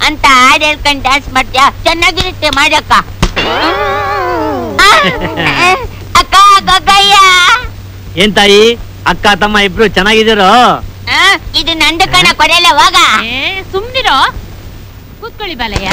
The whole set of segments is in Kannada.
ಅಂತ ಹಾಡ್ ಹೇಳ್ಕೊಂಡ್ ಡ್ಯಾನ್ಸ್ ಮಾಡ್ತೀಯಾ ಚೆನ್ನಾಗಿರುತ್ತೆ ಮಾಡಕ್ಕ ಆ, ಅಕ್ಕ ಗಗಯ್ಯ ಏನ್ ತಾಯಿ ಅಕ್ಕ ತಮ್ಮ ಇಬ್ರು ಚೆನ್ನಾಗಿದ್ದೀರೋ ಆ, ಇದು ನಂದು ಕಣ ಕೊಡಲ್ಲ ಹೋಗ ಏ ಸುಮ್ನಿರೋ ಕೂತ್ಕೊಳ್ಳಿ ಬಾಲಯ್ಯ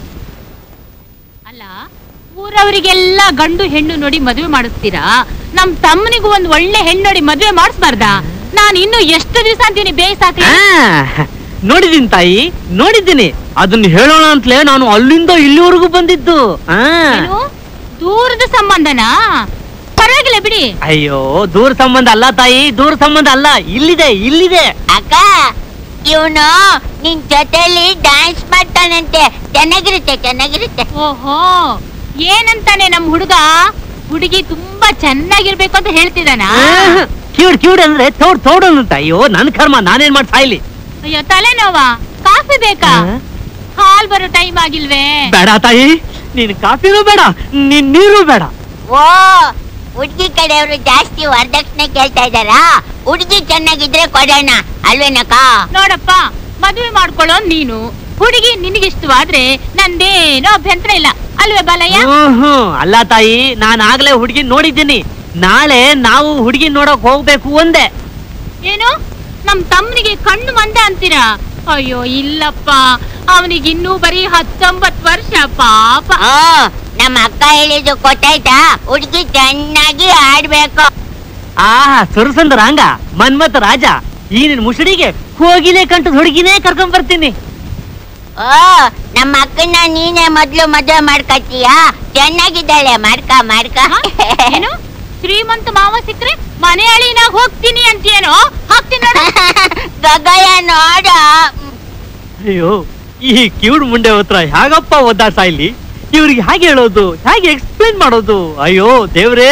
ಅಲ್ಲ ಊರವರಿಗೆಲ್ಲ ಗಂಡು ಹೆಣ್ಣು ನೋಡಿ ಮದುವೆ ಮಾಡಿಸ್ತೀರಾ ನಮ್ ತಮ್ಮನಿಗೂ ಒಂದ್ ಒಳ್ಳೆ ಹೆಣ್ಣು ನೋಡಿ ಮದುವೆ ಮಾಡಿಸ್ಬಾರ್ದಾ ನಾನು ಇನ್ನು ಎಷ್ಟು ದಿವಸ ಅಂತೀನಿ ಬೇಯಿಸಾಕಿ ಆ, ನೋಡಿದೀನಿ ತಾಯಿ ನೋಡಿದ್ದೀನಿ ಅದನ್ನ ಹೇಳೋಣ ಅಂತಲೇ ನಾನು ಅಲ್ಲಿಂದ ಇಲ್ಲಿವರೆಗೂ ಬಂದಿದ್ದು ಆ. ಏನು ದೂರದ ಸಂಬಂಧನಾ ಪರವಾಗಿಲ್ಲ ಬಿಡಿ ಅಯ್ಯೋ ದೂರ ಸಂಬಂಧ ಅಲ್ಲ ತಾಯಿ ದೂರ ಸಂಬಂಧ ಅಲ್ಲ ಇಲ್ಲಿದೆ ಇಲ್ಲಿದೆ ಅಕ್ಕ ಇವನು ನಿನ್ ಜೊತೆಲಿ ಡ್ಯಾನ್ಸ್ ಮಾಡ್ತಾನಂತೆ ಚೆನ್ನಾಗಿರುತ್ತೆ ಚೆನ್ನಾಗಿರುತ್ತೆ ಓಹೋ ಏನಂತಾನೆ ನಮ್ ಹುಡುಗ ಹುಡುಗಿ ತುಂಬಾ ಚೆನ್ನಾಗಿರ್ಬೇಕು ಅಂತ ಹೇಳ್ತಿದಾನ ಕ್ಯೂಡ್ ಕ್ಯೂಡ್ ಅಂದ್ರೆ ತೋಡ್ ತೋಡು ಅಂತ ಅಯ್ಯೋ ನನ್ ಕರ್ಮ ನಾನೇನ್ ಮಾಡಿ ಸಾಯ್ಲಿ ಅಯ್ಯೋ ತಲೆನೋವಾ ಕಾಫಿ ಬೇಕಾ ಆ? ಹಾಲ್ ಬರೋ ಟೈಮ್ ಆಗಿಲ್ವೇ ಬೇಡ ತಾಯಿ ನೀನ್ ಕಾಫಿನೂ ಬೇಡ ನೀನ್ ನೀರು ಬೇಡ ಓ ಹುಡ್ಗಿ ಕಡೆಯವರು ಜಾಸ್ತಿ ವರದಕ್ಷಿಣೆ ಕೇಳ್ತಾ ಇದಾರಾ ಹುಡ್ಗಿ ಚೆನ್ನಾಗಿದ್ರೆ ಕೊಡೋಣ ಅಲ್ವೇನಕ್ಕ ನೋಡಪ್ಪ ಮದುವೆ ಮಾಡ್ಕೊಳ್ಳೋ ನೀನು ಹುಡುಗಿ ನಿನಗಿಷ್ಟವಾದ್ರೆ ನಂದೇನೋ ಅಭ್ಯಂತರ ಇಲ್ಲ ಅಲ್ವೇ ಬಾಲಯ್ಯ ಹ್ಮ್ ಹ್ಮ್ ಅಲ್ಲ ತಾಯಿ ನಾನ್ ಆಗ್ಲೇ ಹುಡುಗಿ ನೋಡಿದ್ದೀನಿ ನಾಳೆ ನಾವು ಹುಡುಗಿ ನೋಡಕ್ ಹೋಗ್ಬೇಕು ಒಂದೇ ಏನು ನಮ್ ತಮ್ಮನಿಗೆ ಕಣ್ಣು ಮಂದ ಅಂತೀರಾ ಅಯ್ಯೋ ಇಲ್ಲಪ್ಪ ಅವನಿಗೆ ಇನ್ನೂ ಬರೀ ಹತ್ತೊಂಬತ್ ವರ್ಷ ಪಾಪ ಓ ನಮ್ಮ ಅಕ್ಕ ಹೇಳಿದ್ದು ಗೊತ್ತಾಯ್ತಾ ಹುಡ್ಗಿ ಚೆನ್ನಾಗಿ ಆಡ್ಬೇಕು ಆಹಾ ಸುರಸಂದ್ರ ಹಂಗ ಮನ್ಮತ ರಾಜ ಈ ನಿನ್ ಮುಸುಡಿಗೆ ಹೋಗಿಲೇ ಕಂಟದ ಹುಡುಗಿನೇ ಕರ್ಕೊಂಡ್ ಬರ್ತೀನಿ ಓ ನಮ್ಮ ಅಕ್ಕನ ನೀನೇ ಮೊದ್ಲು ಮದುವೆ ಮಾಡ್ಕತ್ತೀಯಾ ಚೆನ್ನಾಗಿದ್ದಾಳೆ ಮಾಡ್ಕ ಮಾಡ್ಕ ಹ? ಏನು ಶ್ರೀಮಂತ ಮಾವ ಸಿಕ್ಕ್ರೆ ಮನೆ ಅಳಿನಾಗ ಹೋಗ್ತೀನಿ ಅಂತೀಯೇನೋ ಹಾಕ್ತೀನಿ ನೋಡು ಗಗಯ ನೋಡ ಅಯ್ಯೋ ಈ ಕಿವುಡ್ ಮುಂಡೆ ಹತ್ರ ಹೇಗಪ್ಪ ಒದ್ದಾಡ್ತಾ ಇಲ್ಲಿ ಇವ್ರಿಗೆ ಹೇಗೆ ಹೇಳೋದು ಹೇಗೆ ಎಕ್ಸ್ಪ್ಲೇನ್ ಮಾಡೋದು ಅಯ್ಯೋ ದೇವ್ರೇ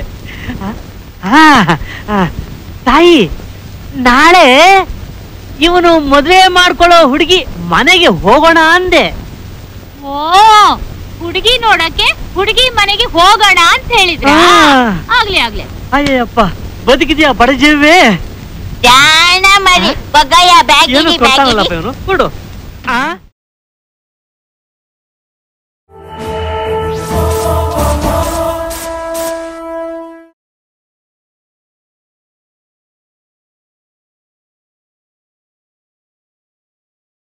ಆ, ಆ, ತಾಯಿ ನಾಳೆ ಇವನು ಮದುವೆ ಮಾಡ್ಕೊಳ್ಳೋ ಹುಡುಗಿ ಮನೆಗೆ ಹೋಗೋಣ ಅಂದೆ ಓ ಹುಡುಗಿ ನೋಡಕ್ಕೆ ಹುಡುಗಿ ಮನೆಗೆ ಹೋಗೋಣ ಅಂತ ಹೇಳಿದ್ರ ಆ. ಆಗ್ಲಿ ಆಗ್ಲಿ ಅಯ್ಯಪ್ಪ ಬದುಕಿದ್ಯಾ ಬಡಜೀವೇ ಜಾಣ ಮರಿ ಗಗಯ ಏನು ಬ್ಯಾಗಿಡಿ ಕೊಡ್ತಾನಲ್ಲಪ್ಪ ಬ್ಯಾಗಿಡಿ ಇವನು ಕೊಡು ಆ